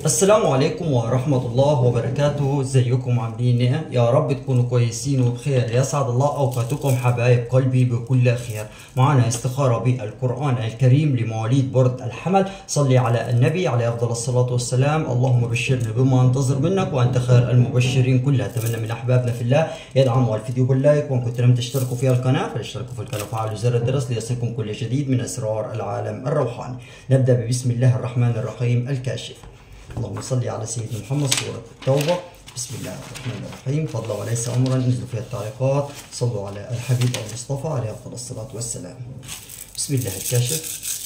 السلام عليكم ورحمة الله وبركاته ازيكم عاملين ايه يا رب تكونوا كويسين وبخير يسعد الله اوقاتكم حبايب قلبي بكل خير معنا استخارة بالقرآن الكريم لمواليد برد الحمل صلي على النبي عليه افضل الصلاة والسلام اللهم بشرنا بما انتظر منك وانت خير المبشرين كلها اتمنى من احبابنا في الله يدعموا الفيديو باللايك وان كنتم لم تشتركوا في القناة فاشتركوا في القناة وفعلوا زر الجرس ليصلكم كل جديد من اسرار العالم الروحاني نبدأ بسم الله الرحمن الرحيم الكاشف اللهم صل على سيدنا محمد سورة التوبة بسم الله الرحمن الرحيم فضلا وليس أمرا انزلوا فيها التعليقات صلوا على الحبيب المصطفى عليه أفضل الصلاة والسلام بسم الله الكاشف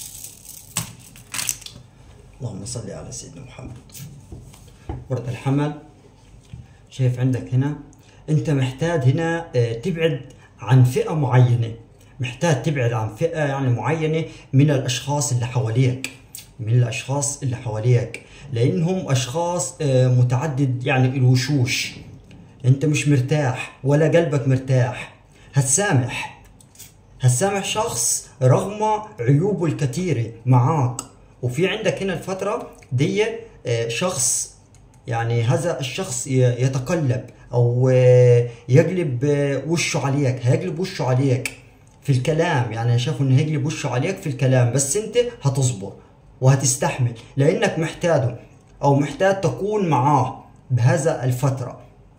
اللهم صل على سيدنا محمد ورد الحمل شايف عندك هنا انت محتاج هنا آه، تبعد عن فئة معينة محتاج تبعد عن فئة يعني معينة من الأشخاص اللي حواليك من الأشخاص اللي حواليك لأنهم أشخاص آه، متعدد يعني الوشوش أنت مش مرتاح ولا قلبك مرتاح هتسامح هتسامح شخص رغم عيوبه الكثيرة معاك وفي عندك هنا الفترة دي آه، شخص يعني هذا الشخص ي- يتقلب او آه، يقلب آه، وشه عليك هيقلب وشه عليك في الكلام يعني شافوا انه هيقلب وشه عليك في الكلام بس انت هتصبر وهتستحمل لانك محتاجه او محتاج تكون معاه بهذا الفتره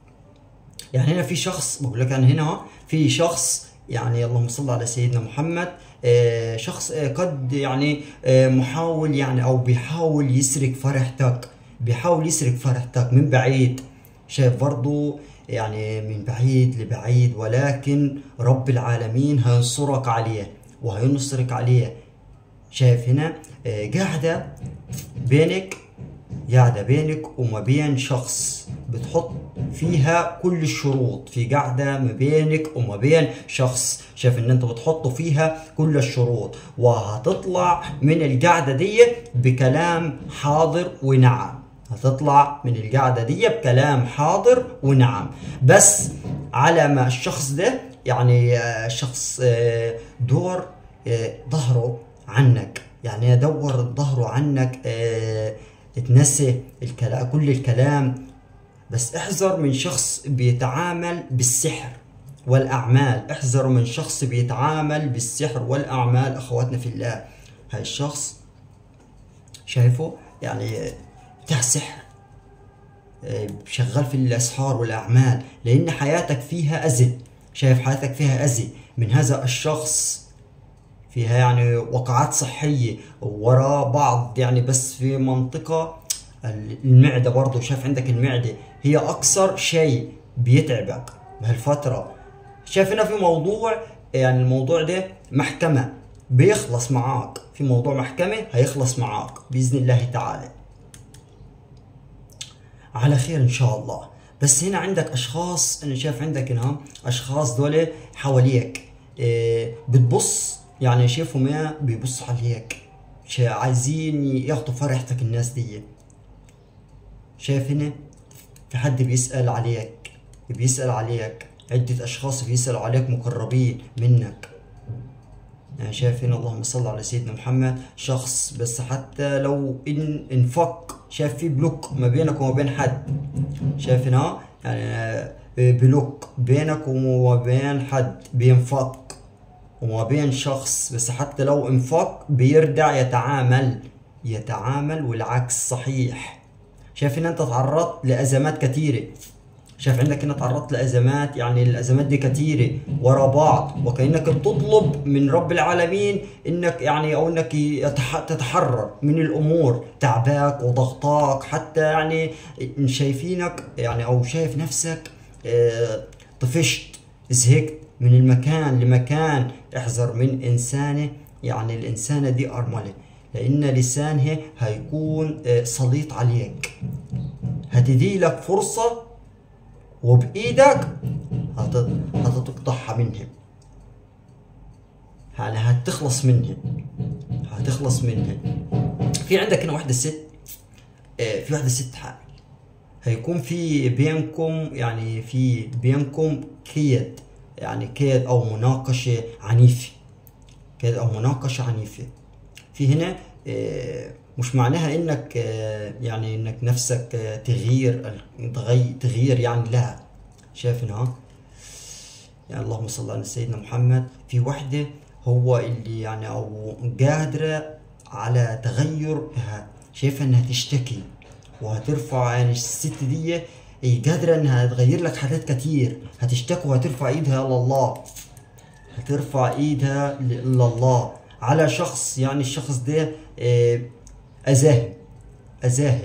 يعني هنا في شخص بقول لك يعني هنا في شخص يعني اللهم صل على سيدنا محمد آه، شخص آه، قد يعني آه، محاول يعني او بيحاول يسرق فرحتك بيحاول يسرق فرحتك من بعيد شايف برضو يعني من بعيد لبعيد ولكن رب العالمين هينصرك عليه وهينصرك عليه شايف هنا آه، قاعدة بينك قاعدة بينك وما بين شخص بتحط فيها كل الشروط في قاعدة ما بينك وما بين شخص شايف ان انت بتحط فيها كل الشروط وهتطلع من القاعدة دي بكلام حاضر ونعم هتطلع من القاعدة دي بكلام حاضر ونعم بس على ما الشخص ده يعني آه، شخص آه، دور آه، ظهره عنك يعني يدور ظهره عنك آه، تنسي الكلام كل الكلام بس احذر من شخص بيتعامل بالسحر والأعمال احذروا من شخص بيتعامل بالسحر والأعمال أخواتنا في الله هاي الشخص شايفه يعني بتاع سحر آه، شغال في الأسحار والأعمال لأن حياتك فيها أذى شايف حياتك فيها أذى من هذا الشخص فيها يعني وقعات صحية وراء بعض يعني بس في منطقة المعدة برضو شايف عندك المعدة هي أكثر شيء بيتعبك بهالفترة شايف هنا في موضوع يعني الموضوع ده محكمة بيخلص معاك في موضوع محكمة هيخلص معاك بإذن الله تعالى على خير ان شاء الله بس هنا عندك اشخاص انا شايف عندك هنا اشخاص دول حواليك إيه بتبص يعني شايفهم يا بيبص عليك شا- عايزين ياخدوا فرحتك الناس دي شايف هنا في حد بيسأل عليك بيسأل عليك عدة أشخاص بيسألوا عليك مقربين منك يعني شايف هنا اللهم صل على سيدنا محمد شخص بس حتى لو ان انفك شايف في بلوك ما بينك وما بين حد شايف هنا يعني آه، بلوك بينك وما بين حد بينفك وما بين شخص بس حتى لو انفك بيرجع يتعامل يتعامل والعكس صحيح شايف ان انت تعرضت لازمات كثيره شايف عندك انك تعرضت لازمات يعني الازمات دي كثيره ورا بعض وكانك بتطلب من رب العالمين انك يعني او انك يتح- تتحرر من الامور تعباك وضغطاك حتى يعني شايفينك يعني او شايف نفسك آه، طفشت زهقت من المكان لمكان احذر من انسانه يعني الانسانه دي ارمله لان لسانها هيكون آه، سليط عليك هتدي لك فرصه وبايدك هت- هتقطعها منهم يعني هتخلص منهم هتخلص منهم في عندك هنا واحدة ست آه، في واحدة ست حامل هيكون في بينكم يعني في بينكم كيد يعني كيد او مناقشة عنيفة كيد او مناقشة عنيفة في هنا آه، مش معناها انك آه، يعني انك نفسك آه، تغيير تغي- تغيير يعني لا شايف هنا ها؟ يعني اللهم صل على سيدنا محمد في وحدة هو اللي يعني او قادرة على تغيرها شايفة انها تشتكي وهترفع يعني الست دي هي قادرة انها تغير لك حاجات كتير هتشتكي وهترفع ايدها الى الله هترفع ايدها ل- لله على شخص يعني الشخص ده آه، اذاه اذاه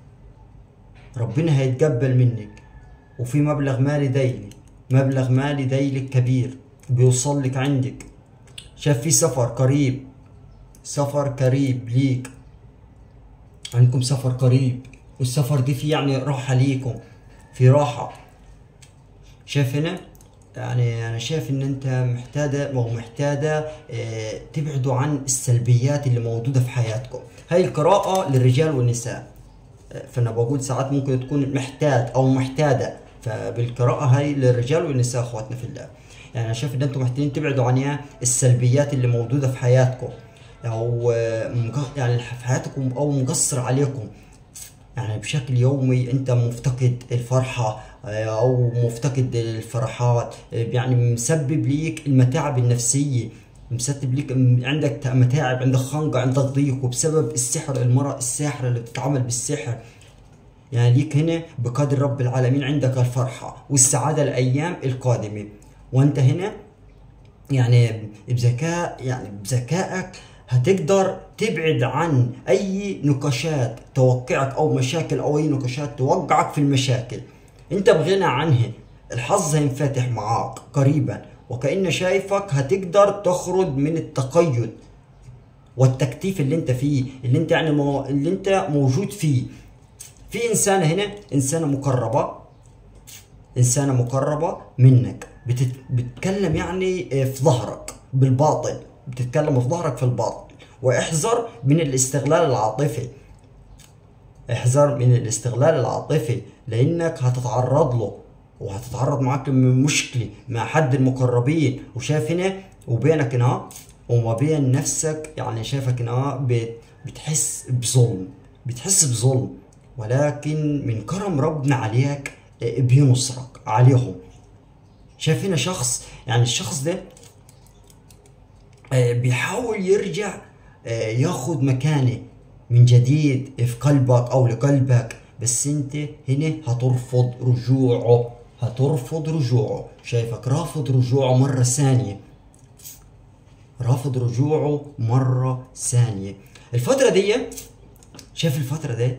ربنا هيتقبل منك وفي مبلغ مالي دايلي مبلغ مالي دايلك كبير بيوصل لك عندك شاف في سفر قريب سفر قريب ليك عندكم سفر قريب والسفر دي فيه يعني راحة ليكم في راحة شايف هنا يعني انا شايف ان انت محتاجه او محتاجه آه، تبعدوا عن السلبيات اللي موجوده في حياتكم هاي القراءه للرجال والنساء آه، فانا بقول ساعات ممكن تكون محتاج او محتاجه فبالقراءه هاي للرجال والنساء اخواتنا في الله يعني انا شايف ان انتم محتاجين تبعدوا عن إيه؟ السلبيات اللي موجوده في حياتكم او آه، مق- يعني في حياتكم او مقصر عليكم يعني بشكل يومي انت مفتقد الفرحة آه، او مفتقد الفرحات آه، يعني مسبب ليك المتاعب النفسية مسبب ليك م- عندك متاعب عندك خنقة عندك ضيق وبسبب السحر المرأة الساحرة اللي بتتعامل بالسحر يعني ليك هنا بقدر رب العالمين عندك الفرحة والسعادة الأيام القادمة وأنت هنا يعني بذكاء يعني بذكائك هتقدر تبعد عن اي نقاشات توقعك او مشاكل او اي نقاشات توقعك في المشاكل انت بغنى عنها الحظ هينفتح معاك قريبا وكأن شايفك هتقدر تخرج من التقيد والتكتيف اللي انت فيه اللي انت يعني مو... اللي انت موجود فيه في انسانه هنا انسانه مقربه انسانه مقربه منك بتت... بتتكلم يعني في ظهرك بالباطل بتتكلم في ظهرك في الباطل واحذر من الاستغلال العاطفي احذر من الاستغلال العاطفي لانك هتتعرض له وهتتعرض معاك من مشكله مع حد المقربين وشايف هنا وبينك هنا وما بين نفسك يعني شايفك هنا بت- بتحس بظلم بتحس بظلم ولكن من كرم ربنا عليك آه، بينصرك عليهم شايف هنا شخص يعني الشخص ده آه، بيحاول يرجع آه، ياخد مكانه من جديد في قلبك او لقلبك بس انت هنا هترفض رجوعه هترفض رجوعه شايفك رافض رجوعه مرة ثانية رافض رجوعه مرة ثانية الفترة دي شايف الفترة دي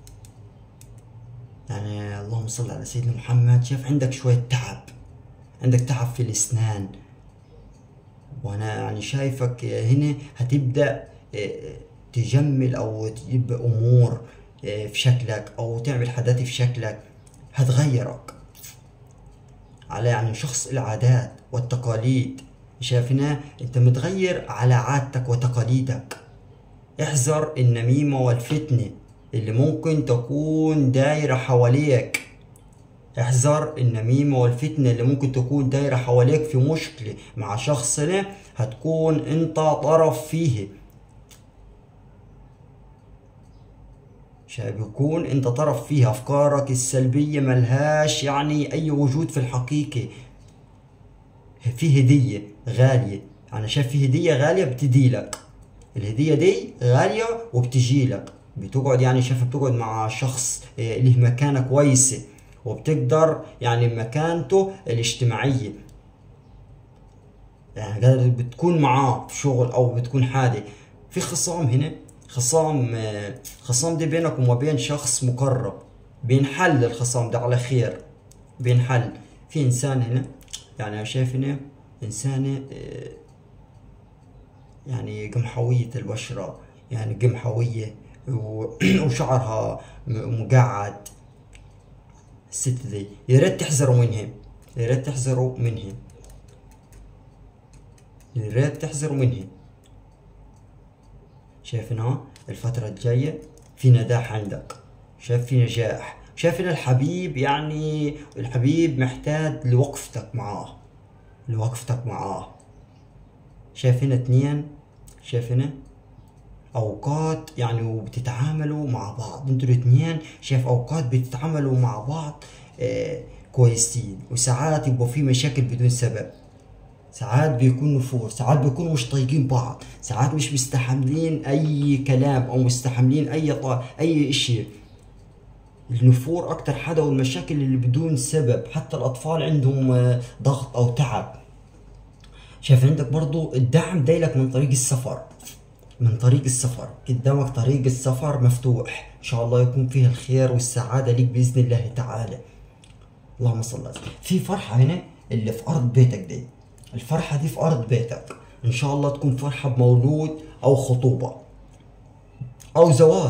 يعني اللهم صل على سيدنا محمد شايف عندك شوية تعب عندك تعب في الاسنان وانا يعني شايفك هنا هتبدا آه، تجمل او تجيب امور آه، في شكلك او تعمل حاجات في شكلك هتغيرك على يعني شخص العادات والتقاليد شايف هنا انت متغير على عادتك وتقاليدك احذر النميمة والفتنة اللي ممكن تكون دايرة حواليك احذر النميمة والفتنة اللي ممكن تكون دايرة حواليك في مشكلة مع شخص ده هتكون انت طرف فيه شايف يكون انت طرف فيها افكارك السلبية ملهاش يعني اي وجود في الحقيقة في هدية غالية انا شايف في هدية غالية بتدي لك الهدية دي غالية وبتجي لك بتقعد يعني شايف بتقعد مع شخص آه، له مكانة كويسة وبتقدر يعني مكانته الاجتماعية يعني قادر بتكون معاه في شغل او بتكون حادي في خصام هنا خصام آه، خصام دي بينك وما بين شخص مقرب بينحل الخصام ده على خير بينحل في انسان هنا يعني انا شايف هنا انسانة آه، يعني قمحوية البشرة يعني قمحوية و- وشعرها م- مقعد الست دي يا ريت تحذروا منهم يا ريت تحذروا منهم يا ريت تحذروا منهم شايف هنا الفترة الجاية في نجاح عندك شايف في نجاح شايف ان الحبيب يعني الحبيب محتاج لوقفتك معاه لوقفتك معاه شايف هنا اتنين شايف هنا اوقات يعني وبتتعاملوا مع بعض انتوا الاثنين شايف اوقات بتتعاملوا مع بعض آه كويسين وساعات يبقى في مشاكل بدون سبب ساعات بيكون نفور ساعات بيكونوا مش طايقين بعض ساعات مش مستحملين اي كلام او مستحملين اي طا... اي اشي النفور اكتر حدا والمشاكل اللي بدون سبب حتى الاطفال عندهم آه، ضغط او تعب شايف عندك برضو الدعم دايلك من طريق السفر من طريق السفر قدامك طريق السفر مفتوح ان شاء الله يكون فيه الخير والسعادة ليك بإذن الله تعالى اللهم صل على سيدنا. في فرحة هنا اللي في أرض بيتك دي الفرحة دي في أرض بيتك إن شاء الله تكون فرحة بمولود أو خطوبة أو زواج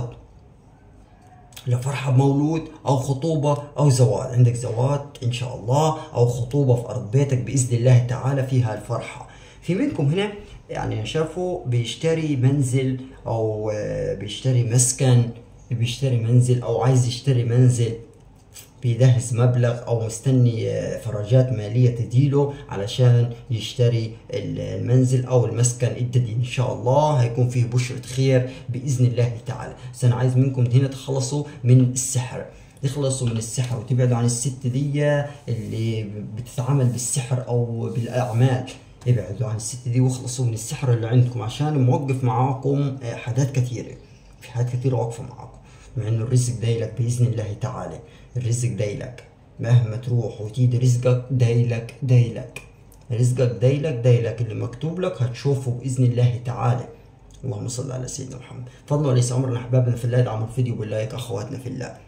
لا فرحة بمولود أو خطوبة أو زواج عندك زواج إن شاء الله أو خطوبة في أرض بيتك بإذن الله تعالى فيها الفرحة في منكم هنا يعني شافوا بيشتري منزل أو آه، بيشتري مسكن بيشتري منزل أو عايز يشتري منزل بيجهز مبلغ او مستني آه، فرجات ماليه تجيله علشان يشتري ال- المنزل او المسكن الجديد ان شاء الله هيكون فيه بشرة خير باذن الله تعالى بس انا عايز منكم هنا تخلصوا من السحر تخلصوا من السحر وتبعدوا عن الست دي اللي بتتعامل بالسحر او بالاعمال ابعدوا عن الست دي واخلصوا من السحر اللي عندكم عشان موقف معاكم آه، حاجات كثيره في حاجات كثيره واقفه معاكم مع انه الرزق دايلك باذن الله تعالى الرزق دايلك مهما تروح وتيجي رزقك دايلك دايلك رزقك دايلك دايلك اللي مكتوب لك هتشوفه باذن الله تعالى اللهم صل على سيدنا محمد فضلوا وليس امرنا احبابنا في الله ادعموا الفيديو باللايك اخواتنا في الله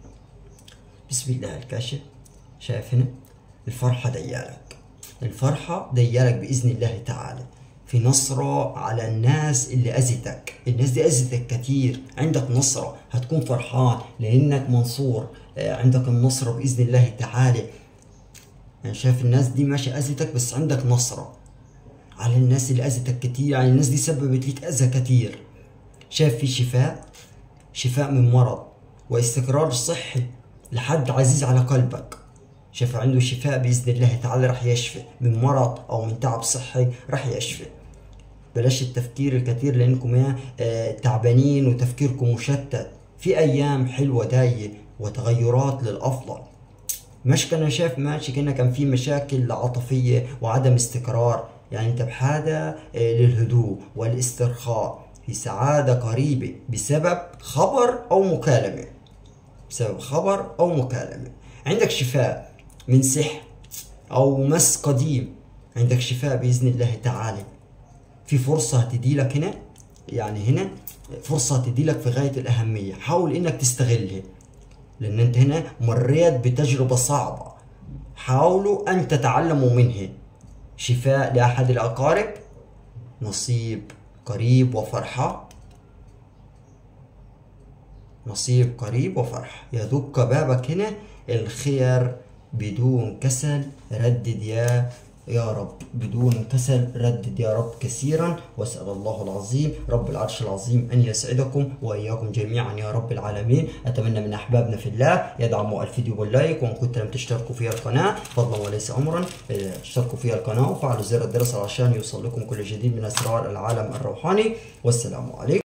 بسم الله الكاشف شايف هنا الفرحة ديالك الفرحة ديالك بإذن الله تعالى في نصرة على الناس اللي أذتك الناس دي أذتك كتير عندك نصرة هتكون فرحان لأنك منصور آه، عندك النصرة بإذن الله تعالى يعني شايف الناس دي ماشي أذتك بس عندك نصرة على الناس اللي أذتك كتير يعني الناس دي سببت لك أذى كتير شايف في شفاء شفاء من مرض واستقرار صحي لحد عزيز على قلبك شايف عنده شفاء بإذن الله تعالى راح يشفي من مرض أو من تعب صحي راح يشفي بلاش التفكير الكثير لأنكم يا آه، تعبانين وتفكيركم مشتت في أيام حلوة جاية وتغيرات للأفضل مش كان شايف ماشي كأنه كان في مشاكل عاطفية وعدم استقرار يعني انت بحاجة آه، للهدوء والاسترخاء في سعادة قريبة بسبب خبر أو مكالمة بسبب خبر أو مكالمة عندك شفاء من سحر أو مس قديم عندك شفاء بإذن الله تعالى في فرصة هتديلك هنا يعني هنا فرصة هتديلك في غاية الأهمية حاول إنك تستغلها لأن أنت هنا مريت بتجربة صعبة حاولوا أن تتعلموا منها شفاء لأحد الأقارب نصيب قريب وفرحة نصيب قريب وفرح يدق بابك هنا الخير بدون كسل ردد يا يا رب بدون كسل ردد يا رب كثيرا واسال الله العظيم رب العرش العظيم ان يسعدكم واياكم جميعا يا رب العالمين اتمنى من احبابنا في الله يدعموا الفيديو باللايك وان كنت لم تشتركوا في القناه فضلا وليس امرا اه، اشتركوا في القناه وفعلوا زر الجرس عشان يوصل لكم كل جديد من اسرار العالم الروحاني والسلام عليكم